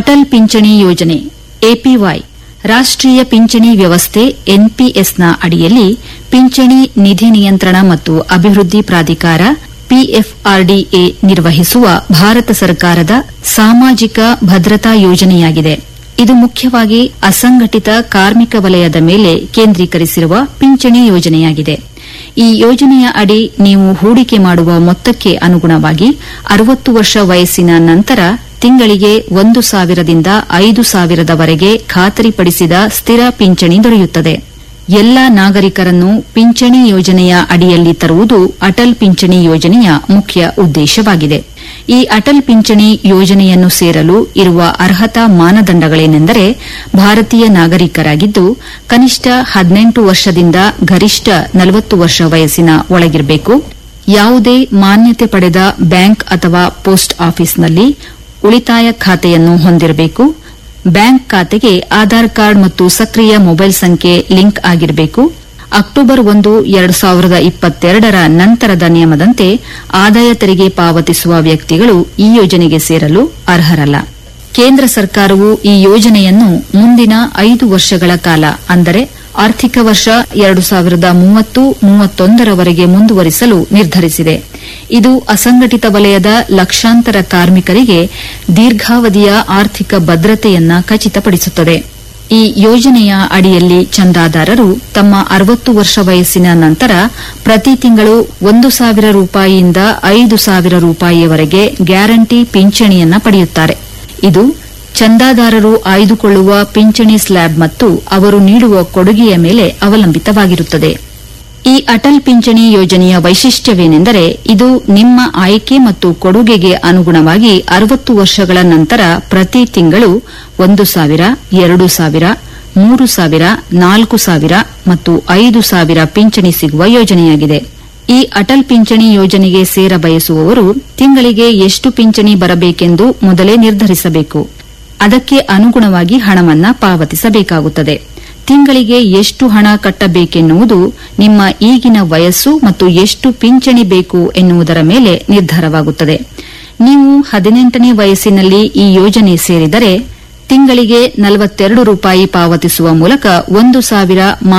ಅಟಲ್ ಪಿಂಚಣಿ ಯೋಜನೆ ಎಪಿವೈ ರಾಷ್ಟೀಯ ಪಿಂಚಣಿ ವ್ಯವಸ್ಥೆ ಎನ್ಪಿಎಸ್ನ ಅಡಿಯಲ್ಲಿ ಪಿಂಚಣಿ ನಿಧಿ ನಿಯಂತ್ರಣ ಮತ್ತು ಅಭಿವೃದ್ಧಿ ಪ್ರಾಧಿಕಾರ ಪಿಎಫ್ಆರ್ಡಿಎ ನಿರ್ವಹಿಸುವ ಭಾರತ ಸರ್ಕಾರದ ಸಾಮಾಜಿಕ ಭದ್ರತಾ ಯೋಜನೆಯಾಗಿದೆ ಇದು ಮುಖ್ಯವಾಗಿ ಅಸಂಘಟಿತ ಕಾರ್ಮಿಕ ವಲಯದ ಮೇಲೆ ಕೇಂದ್ರೀಕರಿಸಿರುವ ಪಿಂಚಣಿ ಯೋಜನೆಯಾಗಿದೆ ಈ ಯೋಜನೆಯ ಅಡಿ ನೀವು ಹೂಡಿಕೆ ಮಾಡುವ ಮೊತ್ತಕ್ಕೆ ಅನುಗುಣವಾಗಿ ಅರವತ್ತು ವರ್ಷ ವಯಸ್ಸಿನ ನಂತರ ತಿಂಗಳಿಗೆ ಒಂದು ಸಾವಿರದಿಂದ ಐದು ಸಾವಿರದವರೆಗೆ ಖಾತರಿಪಡಿಸಿದ ಸ್ಥಿರ ಪಿಂಚಣಿ ದೊರೆಯುತ್ತದೆ ಎಲ್ಲ ನಾಗರಿಕರನ್ನು ಪಿಂಚಣಿ ಯೋಜನೆಯ ಅಡಿಯಲ್ಲಿ ತರುವುದು ಅಟಲ್ ಪಿಂಚಣಿ ಯೋಜನೆಯ ಮುಖ್ಯ ಉದ್ದೇಶವಾಗಿದೆ ಈ ಅಟಲ್ ಪಿಂಚಣಿ ಯೋಜನೆಯನ್ನು ಸೇರಲು ಇರುವ ಅರ್ಹತಾ ಮಾನದಂಡಗಳೇನೆಂದರೆ ಭಾರತೀಯ ನಾಗರಿಕರಾಗಿದ್ದು ಕನಿಷ್ಠ ಹದಿನೆಂಟು ವರ್ಷದಿಂದ ಗರಿಷ್ಠ ನಲವತ್ತು ವರ್ಷ ವಯಸ್ಸಿನ ಒಳಗಿರಬೇಕು ಯಾವುದೇ ಮಾನ್ಯತೆ ಪಡೆದ ಬ್ಯಾಂಕ್ ಅಥವಾ ಪೋಸ್ಟ್ ಆಫೀಸ್ನಲ್ಲಿ ಉಳಿತಾಯ ಖಾತೆಯನ್ನು ಹೊಂದಿರಬೇಕು ಬ್ಯಾಂಕ್ ಖಾತೆಗೆ ಆಧಾರ್ ಕಾರ್ಡ್ ಮತ್ತು ಸಕ್ರಿಯ ಮೊಬೈಲ್ ಸಂಖ್ಯೆ ಲಿಂಕ್ ಆಗಿರಬೇಕು ಅಕ್ಟೋಬರ್ ಒಂದು ಎರಡು ಸಾವಿರದ ಇಪ್ಪತ್ತೆರಡರ ನಂತರದ ನಿಯಮದಂತೆ ಆದಾಯ ತೆರಿಗೆ ಪಾವತಿಸುವ ವ್ಯಕ್ತಿಗಳು ಈ ಯೋಜನೆಗೆ ಸೇರಲು ಅರ್ಹರಲ್ಲ ಕೇಂದ್ರ ಸರ್ಕಾರವು ಈ ಯೋಜನೆಯನ್ನು ಮುಂದಿನ ಐದು ವರ್ಷಗಳ ಕಾಲ ಅಂದರೆ ಆರ್ಥಿಕ ವರ್ಷ ಎರಡು ಸಾವಿರದ ಮೂವತ್ತು ಮೂವತ್ತೊಂದರವರೆಗೆ ಮುಂದುವರಿಸಲು ನಿರ್ಧರಿಸಿದೆ ಇದು ಅಸಂಘಟಿತ ವಲಯದ ಲಕ್ಷಾಂತರ ಕಾರ್ಮಿಕರಿಗೆ ದೀರ್ಘಾವಧಿಯ ಆರ್ಥಿಕ ಭದ್ರತೆಯನ್ನ ಖಚಿತಪಡಿಸುತ್ತದೆ ಈ ಯೋಜನೆಯ ಅಡಿಯಲ್ಲಿ ಚಂದಾದಾರರು ತಮ್ಮ ಅರವತ್ತು ವರ್ಷ ವಯಸ್ಸಿನ ನಂತರ ಪ್ರತಿ ತಿಂಗಳು ಒಂದು ಸಾವಿರ ರೂಪಾಯಿಯಿಂದ ಐದು ಸಾವಿರ ರೂಪಾಯಿಯವರೆಗೆ ಗ್ಯಾರಂಟಿ ಪಿಂಚಣಿಯನ್ನ ಪಡೆಯುತ್ತಾರೆ ಇದು ಚಂದಾದಾರರು ಆಯ್ದುಕೊಳ್ಳುವ ಪಿಂಚಣಿ ಸ್ಲ್ಯಾಬ್ ಮತ್ತು ಅವರು ನೀಡುವ ಕೊಡುಗೆಯ ಮೇಲೆ ಅವಲಂಬಿತವಾಗಿರುತ್ತದೆ ಈ ಅಟಲ್ ಪಿಂಚಣಿ ಯೋಜನೆಯ ವೈಶಿಷ್ಟ್ಯವೇನೆಂದರೆ ಇದು ನಿಮ್ಮ ಆಯ್ಕೆ ಮತ್ತು ಕೊಡುಗೆಗೆ ಅನುಗುಣವಾಗಿ ಅರವತ್ತು ವರ್ಷಗಳ ನಂತರ ಪ್ರತಿ ತಿಂಗಳು ಒಂದು ಸಾವಿರ ಎರಡು ಸಾವಿರ ಮೂರು ಸಾವಿರ ನಾಲ್ಕು ಸಾವಿರ ಮತ್ತು ಐದು ಸಾವಿರ ಪಿಂಚಣಿ ಸಿಗುವ ಯೋಜನೆಯಾಗಿದೆ ಈ ಅಟಲ್ ಪಿಂಚಣಿ ಯೋಜನೆಗೆ ಸೇರ ಬಯಸುವವರು ತಿಂಗಳಿಗೆ ಎಷ್ಟು ಪಿಂಚಣಿ ಬರಬೇಕೆಂದು ಮೊದಲೇ ನಿರ್ಧರಿಸಬೇಕು ಅದಕ್ಕೆ ಅನುಗುಣವಾಗಿ ಹಣವನ್ನ ಪಾವತಿಸಬೇಕಾಗುತ್ತದೆ ತಿಂಗಳಿಗೆ ಎಷ್ಟು ಹಣ ಕಟ್ಟಬೇಕೆನ್ನುವುದು ನಿಮ್ಮ ಈಗಿನ ವಯಸ್ಸು ಮತ್ತು ಎಷ್ಟು ಪಿಂಚಣಿ ಬೇಕು ಎನ್ನುವುದರ ಮೇಲೆ ನಿರ್ಧಾರವಾಗುತ್ತದೆ ನೀವು ಹದಿನೆಂಟನೇ ವಯಸ್ಸಿನಲ್ಲಿ ಈ ಯೋಜನೆ ಸೇರಿದರೆ ತಿಂಗಳಿಗೆ ನಲವತ್ತೆರಡು ರೂಪಾಯಿ ಪಾವತಿಸುವ ಮೂಲಕ ಒಂದು ಸಾವಿರ